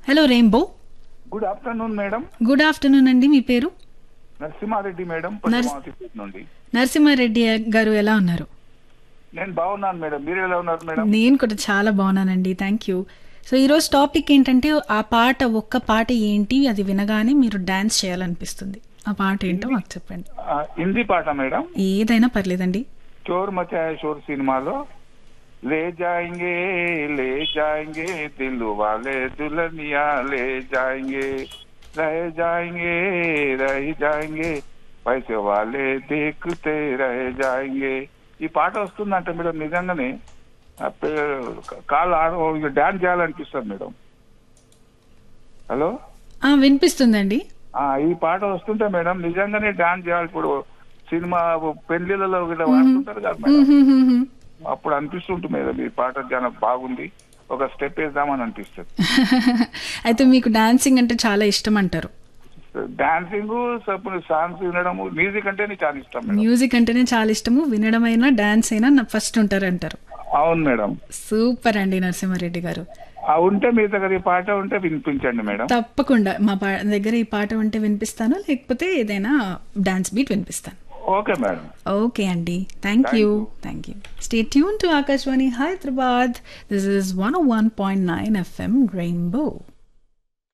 Hello rainbow good afternoon madam good afternoon అండి మీ పేరు నరసింహారెడ్డి మేడం నర్స్- పశ్చిమ నుండి నరసింహారెడ్డి గారు ఎలా ఉన్నారు నేను బాగున్నాను మేడం మీరు ఎలా ఉన్నారు మేడం నేను కూడా చాలా బాగున్నానండి థ్యాంక్ యూ సో ఈరోజు టాపిక్ ఏంటంటే ఆ పాట ఒక్క పాట ఏంటి అది వినగానే మీరు డాన్స్ చేయాలనిపిస్తుంది ఆ పాట ఏంటో మాకు చెప్పండి ఆ, హిందీ పాట మేడం ఏదైనా పర్లేదండి చోర్ మచాయ షోర్ సినిమాలో లే జాయింగే లే జాయింగే దిల్ వాలే దుల్హనియా లే జాయింగే రह जाएंगे रह जाएंगे पैसे वाले देखते रह जाएंगे ఈ పాట వస్తుందంటే మేడం నిజంగానే ఆ పే- కాళ్ళు ఆడ డాన్స్ చేయాలనిపిస్తుంది మేడం హలో ఆ, వినిపిస్తుందండి ఆ ఈ పాట వస్తుంటే మేడం నిజంగానే డాన్స్ చేయాలి ఇప్పుడు సినిమా పెళ్లిళ్ళలో కూడా వాడుతుంటారు కదా మేడం హ్మ్, హ్మ్, హ్మ్. అప్పుడు అనిపిస్తుంటుంది మేడం ఈ పాట చాలా బాగుంది ఒక స్టెప్ వేద్దామని అనిపిస్తుంది అయితే మీకు డాన్సింగ్ అంటే చాలా ఇష్టం అంటారు డాన్సింగ్ సాంగ్స్ వినడం మ్యూజిక్ అంటే నీకు చాలా ఇష్టం మేడం మ్యూజిక్ అంటేనే చాలా ఇష్టము వినడం అయినా డాన్స్ అయినా నా ఫస్ట్ ఉంటారు అంటారు అవును మేడం సూపర్ అండి నరసింహారెడ్డి గారు ఆ ఉంటే మీ దగ్గర ఈ పాట ఉంటే వినిపించండి మేడం తప్పకుండా మా పా దగ్గర ఈ పాట ఉంటే వినిపిస్తాను లేకపోతే ఏదైనా డాన్స్ బీట్ వినిపిస్తాను ఓకే మేడం ఓకే అండి thank you thank you stay tuned to Akashvani Hyderabad this is one one point nine FM rainbow